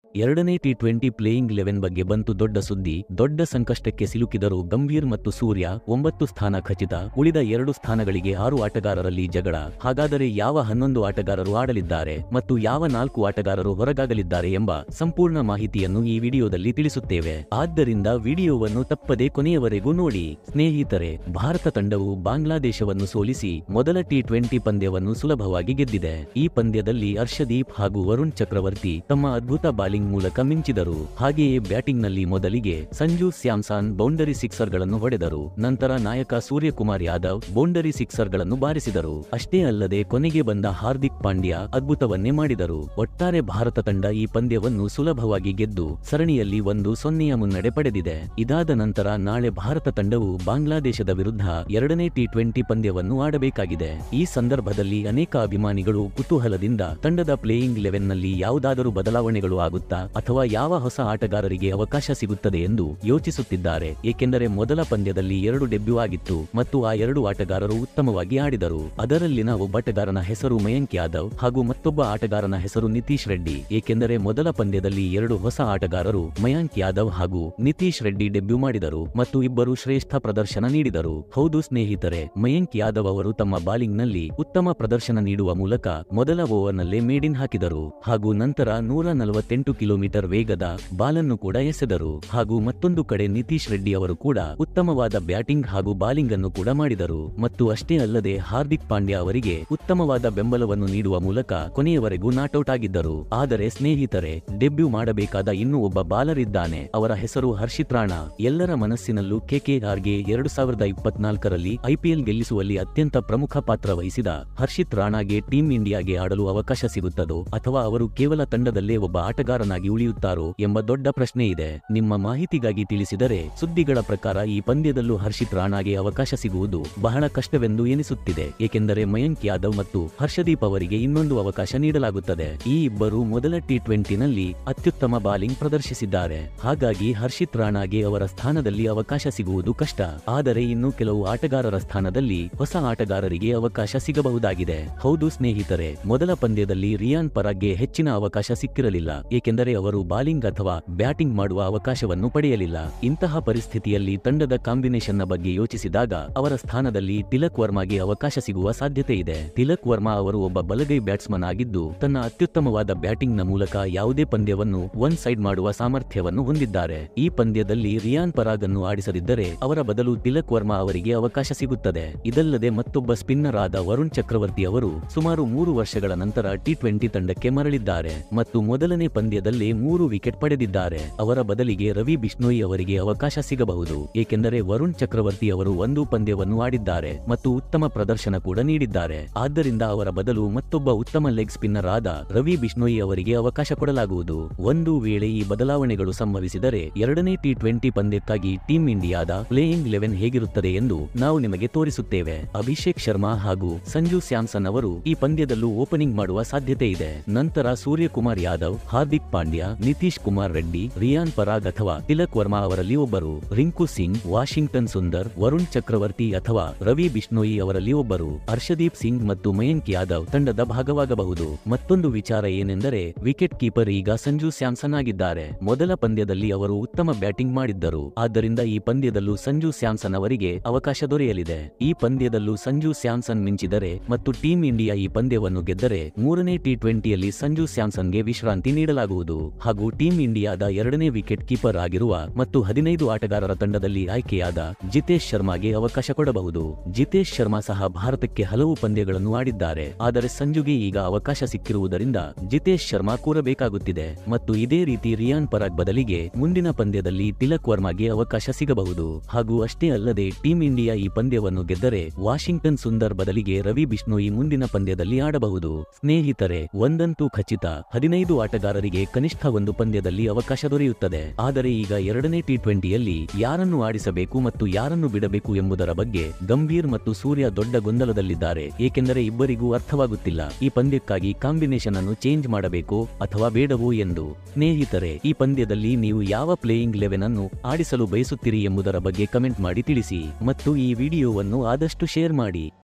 ಎರಡನೇ T twenty playing eleven ಬಗ್ಗೆ ಬಂತು ದೊಡ್ಡ ಸುದ್ದಿ ದೊಡ್ಡ ಸಂಕಷ್ಟಕ್ಕೆ ಸಿಲುಕಿದರು ಗಂಭೀರ್ ಮತ್ತು ಸೂರ್ಯ ಒಂಬತ್ತು ಸ್ಥಾನ ಖಚಿತ ಉಳಿದ ಎರಡು ಸ್ಥಾನಗಳಿಗೆ ಆರು ಆಟಗಾರರಲ್ಲಿ ಜಗಳ ಹಾಗಾದರೆ ಯಾವ ಹನ್ನೊಂದು ಆಟಗಾರರು ಆಡಲಿದ್ದಾರೆ ಮತ್ತು ಯಾವ ನಾಲ್ಕು ಆಟಗಾರರು ಹೊರಗಾಗಲಿದ್ದಾರೆ ಎಂಬ ಸಂಪೂರ್ಣ ಮಾಹಿತಿಯನ್ನು ಈ ವಿಡಿಯೋದಲ್ಲಿ ತಿಳಿಸುತ್ತೇವೆ ಆದ್ದರಿಂದ ವಿಡಿಯೋವನ್ನು ತಪ್ಪದೆ ಕೊನೆಯವರೆಗೂ ನೋಡಿ ಸ್ನೇಹಿತರೆ ಭಾರತ ತಂಡವು ಬಾಂಗ್ಲಾದೇಶವನ್ನು ಸೋಲಿಸಿ ಮೊದಲ ಟಿ ಟ್ವೆಂಟಿ ಪಂದ್ಯವನ್ನು ಸುಲಭವಾಗಿ ಗೆದ್ದಿದೆ ಈ ಪಂದ್ಯದಲ್ಲಿ ಹರ್ಷದೀಪ್ ಹಾಗೂ ವರುಣ್ ಚಕ್ರವರ್ತಿ ತಮ್ಮ ಅದ್ಭುತ ಬಾಲಿಂಗ್ ಮೂಲಕ ಮಿಂಚಿದರು ಹಾಗೆಯೇ ಬ್ಯಾಟಿಂಗ್ನಲ್ಲಿ ಮೊದಲಿಗೆ ಸಂಜು ಸ್ಯಾಮ್ಸನ್ ಬೌಂಡರಿ ಸಿಕ್ಸರ್ಗಳನ್ನು ಹೊಡೆದರು ನಂತರ ನಾಯಕ ಸೂರ್ಯಕುಮಾರ್ ಯಾದವ್ ಬೌಂಡರಿ ಸಿಕ್ಸರ್ಗಳನ್ನು ಬಾರಿಸಿದರು ಅಷ್ಟೇ ಅಲ್ಲದೆ ಕೊನೆಗೆ ಬಂದ ಹಾರ್ದಿಕ್ ಪಾಂಡ್ಯ ಅದ್ಭುತವನ್ನೇ ಮಾಡಿದರು ಒಟ್ಟಾರೆ ಭಾರತ ತಂಡ ಈ ಪಂದ್ಯವನ್ನು ಸುಲಭವಾಗಿ ಗೆದ್ದು ಸರಣಿಯಲ್ಲಿ ಒಂದು ಸೊನ್ನೆಯ ಮುನ್ನಡೆ ಪಡೆದಿದೆ ಇದಾದ ನಂತರ ನಾಳೆ ಭಾರತ ತಂಡವು ಬಾಂಗ್ಲಾದೇಶದ ವಿರುದ್ಧ ಎರಡನೇ ಟಿ ಟ್ವೆಂಟಿ ಪಂದ್ಯವನ್ನು ಆಡಬೇಕಾಗಿದೆ ಈ ಸಂದರ್ಭದಲ್ಲಿ ಅನೇಕ ಅಭಿಮಾನಿಗಳು ಕುತೂಹಲದಿಂದ ತಂಡದ ಪ್ಲೇಯಿಂಗ್ ಲೆವೆನ್ನಲ್ಲಿ ಯಾವುದಾದರೂ ಬದಲಾವಣೆಗಳು ಆಗುತ್ತಾ ಅಥವಾ ಯಾವ ಹೊಸ ಆಟಗಾರರಿಗೆ ಅವಕಾಶ ಸಿಗುತ್ತದೆ ಎಂದು ಯೋಚಿಸುತ್ತಿದ್ದಾರೆ ಏಕೆಂದರೆ ಮೊದಲ ಪಂದ್ಯದಲ್ಲಿ ಎರಡು ಡೆಬ್ಯೂ ಆಗಿತ್ತು ಮತ್ತು ಆ ಎರಡು ಆಟಗಾರರು ಉತ್ತಮವಾಗಿ ಆಡಿದರು ಅದರಲ್ಲಿನ ಒಬ್ಬ ಆಟಗಾರನ ಹೆಸರು ಮಯಾಂಕ್ ಯಾದವ್ ಹಾಗೂ ಮತ್ತೊಬ್ಬ ಆಟಗಾರನ ಹೆಸರು ನಿತೀಶ್ ರೆಡ್ಡಿ ಏಕೆಂದರೆ ಮೊದಲ ಪಂದ್ಯದಲ್ಲಿ ಎರಡು ಹೊಸ ಆಟಗಾರರು ಮಯಾಂಕ್ ಯಾದವ್ ಹಾಗೂ ನಿತೀಶ್ ರೆಡ್ಡಿ ಡೆಬ್ಯೂ ಮಾಡಿದರು ಮತ್ತು ಇಬ್ಬರು ಶ್ರೇಷ್ಠ ಪ್ರದರ್ಶನ ನೀಡಿದರು ಹೌದು ಸ್ನೇಹಿತರೆ ಮಯಾಂಕ್ ಯಾದವ್ ಅವರು ತಮ್ಮ ಬಾಲಿಂಗ್ನಲ್ಲಿ ಉತ್ತಮ ಪ್ರದರ್ಶನ ನೀಡುವ ಮೂಲಕ ಮೊದಲ ಓವರ್ನಲ್ಲೇ ಮೇಡಿನ್ ಹಾಕಿದರು ಹಾಗೂ ನಂತರ ನೂರ ನಲವತ್ತೆಂಟು ಕಿಲೋಮೀಟರ್ ವೇಗದ ಬಾಲನ್ನು ಕೂಡ ಎಸೆದರು ಹಾಗೂ ಮತ್ತೊಂದು ಕಡೆ ನಿತೀಶ್ ರೆಡ್ಡಿ ಅವರು ಕೂಡ ಉತ್ತಮವಾದ ಬ್ಯಾಟಿಂಗ್ ಹಾಗೂ ಬಾಲಿಂಗ್ ಅನ್ನು ಕೂಡ ಮಾಡಿದರು ಮತ್ತು ಅಷ್ಟೇ ಅಲ್ಲದೆ ಹಾರ್ದಿಕ್ ಪಾಂಡ್ಯ ಅವರಿಗೆ ಉತ್ತಮವಾದ ಬೆಂಬಲವನ್ನು ನೀಡುವ ಮೂಲಕ ಕೊನೆಯವರೆಗೂ ನಾಟ್ಔಟ್ ಆಗಿದ್ದರು ಆದರೆ ಸ್ನೇಹಿತರೆ ಡೆಬ್ಯೂ ಮಾಡಬೇಕಾದ ಇನ್ನೂ ಒಬ್ಬ ಬಾಲರ್ ಇದ್ದಾನೆ ಅವರ ಹೆಸರು ಹರ್ಷಿತ್ ರಾಣಾ ಎಲ್ಲರ ಮನಸ್ಸಿನಲ್ಲೂ ಕೆಕೆಆರ್ಗೆ ಎರಡು ಸಾವಿರದ ಇಪ್ಪತ್ನಾಲ್ಕರಲ್ಲಿ ಐಪಿಎಲ್ ಗೆಲ್ಲಿಸುವಲ್ಲಿ ಅತ್ಯಂತ ಪ್ರಮುಖ ಪಾತ್ರ ವಹಿಸಿದ ಹರ್ಷಿತ್ ರಾಣಾಗೆ ಟೀಂ ಇಂಡಿಯಾಗೆ ಆಡಲು ಅವಕಾಶ ಸಿಗುತ್ತದೋ ಅಥವಾ ಅವರು ಕೇವಲ ತಂಡದಲ್ಲೇ ಒಬ್ಬ ಆಟಗಾರನಾಗಿ ಉಳಿಯುತ್ತಾರೋ ಎಂಬ ದೊಡ್ಡ ಪ್ರಶ್ನೆ ಇದೆ ನಿಮ್ಮ ಮಾಹಿತಿಗಾಗಿ ತಿಳಿಸಿದರೆ ಸುದ್ದಿಗಳ ಪ್ರಕಾರ ಈ ಪಂದ್ಯದಲ್ಲೂ ಹರ್ಷಿತ್ ರಾಣಾಗೆ ಅವಕಾಶ ಸಿಗುವುದು ಬಹಳ ಕಷ್ಟವೆಂದು ಎನಿಸುತ್ತಿದೆ ಏಕೆಂದರೆ ಮಯಾಂಕ್ ಯಾದವ್ ಮತ್ತು ಹರ್ಷದೀಪ್ ಅವರಿಗೆ ಇನ್ನೊಂದು ಅವಕಾಶ ನೀಡಲಾಗುತ್ತದೆ ಈ ಇಬ್ಬರು ಮೊದಲ ಟಿ ಟ್ವೆಂಟಿನಲ್ಲಿ ಅತ್ಯುತ್ತಮ ಬಾಲಿಂಗ್ ಪ್ರದರ್ಶಿಸಿದ್ದಾರೆ ಹಾಗಾಗಿ ಹರ್ಷಿತ್ ರಾಣಾಗೆ ಅವರ ಸ್ಥಾನದಲ್ಲಿ ಅವಕಾಶ ಸಿಗುವುದು ಕಷ್ಟ ಆದರೆ ಇನ್ನು ಕೆಲವು ಆಟಗಾರರ ಸ್ಥಾನದಲ್ಲಿ ಹೊಸ ಆಟಗಾರರಿಗೆ ಅವಕಾಶ ಸಿಗಬಹುದಾಗಿದೆ ಹೌದು ಸ್ನೇಹಿತರೆ ಮೊದಲ ಪಂದ್ಯದಲ್ಲಿ ರಿಯಾನ್ ಪರಾಗ್ಗೆ ಹೆಚ್ಚಿನ ಅವಕಾಶ ಸಿಕ್ಕಿರಲಿಲ್ಲ ಏಕೆಂದರೆ ಅವರು ಬಾಲಿಂಗ್ ಅಥವಾ ಬ್ಯಾಟಿಂಗ್ ಮಾಡುವ ಅವಕಾಶವನ್ನು ಪಡೆಯಲಿಲ್ಲ ಇಂತಹ ಪರಿಸ್ಥಿತಿಯಲ್ಲಿ ತಂಡದ ಕಾಂಬಿನೇಷನ್ನ ಬಗ್ಗೆ ಯೋಚಿಸಿದಾಗ ಅವರ ಸ್ಥಾನದಲ್ಲಿ ತಿಲಕ್ ವರ್ಮಾಗೆ ಅವಕಾಶ ಸಿಗುವ ಸಾಧ್ಯತೆ ಇದೆ ತಿಲಕ್ ವರ್ಮಾ ಅವರು ಒಬ್ಬ ಬಲಗೈ ಬ್ಯಾಟ್ಸ್ಮನ್ ಆಗಿದ್ದು ತನ್ನ ಅತ್ಯುತ್ತಮವಾದ ಬ್ಯಾಟಿಂಗ್ ನ ಮೂಲಕ ಯಾವುದೇ ಪಂದ್ಯವನ್ನು ಒನ್ ಸೈಡ್ ಮಾಡುವ ಸಾಮರ್ಥ್ಯವನ್ನು ಹೊಂದಿದ್ದಾರೆ ಈ ಪಂದ್ಯದಲ್ಲಿ ರಿಯಾನ್ ಪರಾಗ್ ಅನ್ನು ಆಡಿಸದಿದ್ದರೆ ಅವರ ಬದಲು ತಿಲಕ್ ವರ್ಮಾ ಅವರಿಗೆ ಅವಕಾಶ ಸಿಗುತ್ತದೆ ಇದಲ್ಲದೆ ಮತ್ತೊಬ್ಬ ಸ್ಪಿನ್ನರ್ ಆದ ವರುಣ್ ಚಕ್ರವರ್ತಿ ಅವರು ಸುಮಾರು ಮೂರು ವರ್ಷಗಳ ನಂತರ ಟಿ ಟ್ವೆಂಟಿ ತಂಡಕ್ಕೆ ಮರಳಿದ್ದಾರೆ ಮತ್ತು ಮೊದಲನೇ ಪಂದ್ಯದಲ್ಲೇ ಮೂರು ವಿಕೆಟ್ ಪಡೆದಿದ್ದಾರೆ ಅವರ ಬದಲಿಗೆ ರವಿ ಬಿಷ್ಣೋಯಿ ಅವರಿಗೆ ಅವಕಾಶ ಸಿಗಬಹುದು ಏಕೆಂದರೆ ವರುಣ್ ಚಕ್ರವರ್ತಿ ಅವರು ಒಂದು ಪಂದ್ಯವನ್ನು ಆಡಿದ್ದಾರೆ ಮತ್ತು ಉತ್ತಮ ಪ್ರದರ್ಶನ ಕೂಡ ನೀಡಿದ್ದಾರೆ ಆದ್ದರಿಂದ ಅವರ ಬದಲು ಮತ್ತೊಬ್ಬ ಉತ್ತಮ ಲೆಗ್ ಸ್ಪಿನ್ನರ್ ಆದ ರವಿ ಬಿಷ್ಣೋಯಿ ಅವರಿಗೆ ಅವಕಾಶ ಕೊಡಲಾಗುವುದು ಒಂದು ವೇಳೆ ಈ ಬದಲಾವಣೆಗಳು ಸಂಭವಿಸಿದರೆ ಎರಡನೇ ಟಿ ಟ್ವೆಂಟಿ ಪಂದ್ಯಕ್ಕಾಗಿ ಟೀಂ ಇಂಡಿಯಾದ ಪ್ಲೇಯಿಂಗ್ ಲೆವೆನ್ ಹೇಗಿರುತ್ತದೆ ಎಂದು ನಾವು ನಿಮಗೆ ತೋರಿಸುತ್ತೇವೆ ಅಭಿಷೇಕ್ ಶರ್ಮಾ ಹಾಗೂ ಸಂಜು ಸ್ಯಾಮ್ಸನ್ ಅವರು ಈ ಪಂದ್ಯದಲ್ಲೂ ಓಪನಿಂಗ್ ಮಾಡುವ ಸಾಧ್ಯತೆ ಇದೆ ನಂತರ ಸೂರ್ಯಕುಮಾರ್ ಯಾದವ್ ಹಾರ್ದಿಕ್ ಪಾಂಡ್ಯ ನಿತೀಶ್ ಕುಮಾರ್ ರೆಡ್ಡಿ ರಿಯಾನ್ ಪರಾಗ್ ಅಥವಾ ತಿಲಕ್ ವರ್ಮಾ ಅವರಲ್ಲಿ ಒಬ್ಬರು ರಿಂಕು ಸಿಂಗ್ ವಾಷಿಂಗ್ಟನ್ ಸುಂದರ್ ವರುಣ್ ಚಕ್ರವರ್ತಿ ಅಥವಾ ರವಿ ಬಿಷ್ಣೋಯಿ ಅವರಲ್ಲಿ ಒಬ್ಬರು ಹರ್ಷದೀಪ್ ಸಿಂಗ್ ಮತ್ತು ಮಯಾಂಕ್ ಯಾದವ್ ತಂಡದ ಭಾಗವಾಗಬಹುದು ಮತ್ತೊಂದು ವಿಚಾರ ಏನೆಂದರೆ ವಿಕೆಟ್ ಕೀಪರ್ ಈಗ ಸಂಜು ಸ್ಯಾಮ್ಸನ್ ಆಗಿದ್ದಾರೆ ಮೊದಲ ಪಂದ್ಯದಲ್ಲಿ ಅವರು ಉತ್ತಮ ಬ್ಯಾಟಿಂಗ್ ಮಾಡಿದ್ದರು ಆದ್ದರಿಂದ ಈ ಪಂದ್ಯದಲ್ಲೂ ಸಂಜು ಸ್ಯಾಮ್ಸನ್ ಅವರಿಗೆ ಅವಕಾಶ ದೊರೆಯಲಿದೆ ಈ ಪಂದ್ಯದಲ್ಲೂ ಸಂಜು ಸ್ಯಾಮ್ಸನ್ ಮಿಂಚಿದರೆ ಮತ್ತು ಟೀಂ ಇಂಡಿಯಾ ಈ ಪಂದ್ಯವನ್ನು ಗೆದ್ದರೆ ಮೂರನೇ ಟಿ ಟ್ವೆಂಟಿಯಲ್ಲಿ ಸಂಜು ಸ್ಯಾಮ್ಸನ್ಗೆ ವಿಶ್ರಾಂತಿ ನೀಡಲಾಗುವುದು ಹಾಗೂ ಟೀಂ ಇಂಡಿಯಾದ ಎರಡನೇ ವಿಕೆಟ್ ಕೀಪರ್ ಆಗಿರುವ ಮತ್ತು ಹದಿನೈದು ಆಟಗಾರರ ತಂಡದಲ್ಲಿ ಆಯ್ಕೆಯಾದ ಜಿತೇಶ್ ಶರ್ಮಾಗೆ ಅವಕಾಶ ಕೊಡಬಹುದು ಜಿತೇಶ್ ಶರ್ಮಾ ಸಹ ಭಾರತಕ್ಕೆ ಹಲವು ಪಂದ್ಯಗಳನ್ನು ಆಡಿದ್ದಾರೆ ಆದರೆ ಸಂಜುಗೆ ಈಗ ಅವಕಾಶ ಸಿಕ್ಕಿರುವುದರಿಂದ ಜಿತೇಶ್ ಶರ್ಮಾ ಕೂರಬೇಕಾಗುತ್ತಿದೆ ಮತ್ತು ಇದೇ ರೀತಿ ರಿಯಾನ್ ಪರಾಗ್ ಬದಲಿಗೆ ಮುಂದಿನ ಪಂದ್ಯದಲ್ಲಿ ತಿಲಕ್ ವರ್ಮಾಗೆ ಅವಕಾಶ ಸಿಗಬಹುದು ಹಾಗೂ ಅಷ್ಟೇ ಅಲ್ಲದೆ ಟೀಂ ಇಂಡಿಯಾ ಈ ಪಂದ್ಯವನ್ನು ಗೆದ್ದರೆ ವಾಷಿಂಗ್ಟನ್ ಸುಂದರ್ ಬದಲಿಗೆ ರವಿ ಬಿಷ್ಣೋಯಿ ಮುಂದಿನ ಪಂದ್ಯದಲ್ಲಿ ಆಡಬಹುದು ಸ್ನೇಹಿತರೆ ಒಂದಂತೂ ಖಚಿತ ಹದಿನೈದು ಆಟಗಾರರಿಗೆ ಕನಿಷ್ಠ ಒಂದು ಪಂದ್ಯದಲ್ಲಿ ಅವಕಾಶ ದೊರೆಯುತ್ತದೆ ಆದರೆ ಈಗ ಎರಡನೇ ಟಿ ಟ್ವೆಂಟಿಯಲ್ಲಿ ಯಾರನ್ನು ಆಡಿಸಬೇಕು ಮತ್ತು ಯಾರನ್ನು ಬಿಡಬೇಕು ಎಂಬುದರ ಬಗ್ಗೆ ಗಂಭೀರ್ ಮತ್ತು ಸೂರ್ಯ ದೊಡ್ಡ ಗೊಂದಲದಲ್ಲಿದ್ದಾರೆ ಏಕೆಂದರೆ ಇಬ್ಬರಿಗೂ ಅರ್ಥವಾಗುತ್ತಿಲ್ಲ ಈ ಪಂದ್ಯಕ್ಕಾಗಿ ಕಾಂಬಿನೇಷನ್ ಅನ್ನು ಚೇಂಜ್ ಮಾಡಬೇಕು ಅಥವಾ ಬೇಡವೋ ಎಂದು ಸ್ನೇಹಿತರೆ ಈ ಪಂದ್ಯದಲ್ಲಿ ನೀವು ಯಾವ ಪ್ಲೇಯಿಂಗ್ ಲೆವೆನ್ ಅನ್ನು ಆಡಿಸಲು ಬಯಸುತ್ತೀರಿ ಎಂಬುದರ ಬಗ್ಗೆ ಕಮೆಂಟ್ ಮಾಡಿ ತಿಳಿಸಿ ಮತ್ತು ಈ ವಿಡಿಯೋವನ್ನು ಆದಷ್ಟು ಶೇರ್ ಮಾಡಿ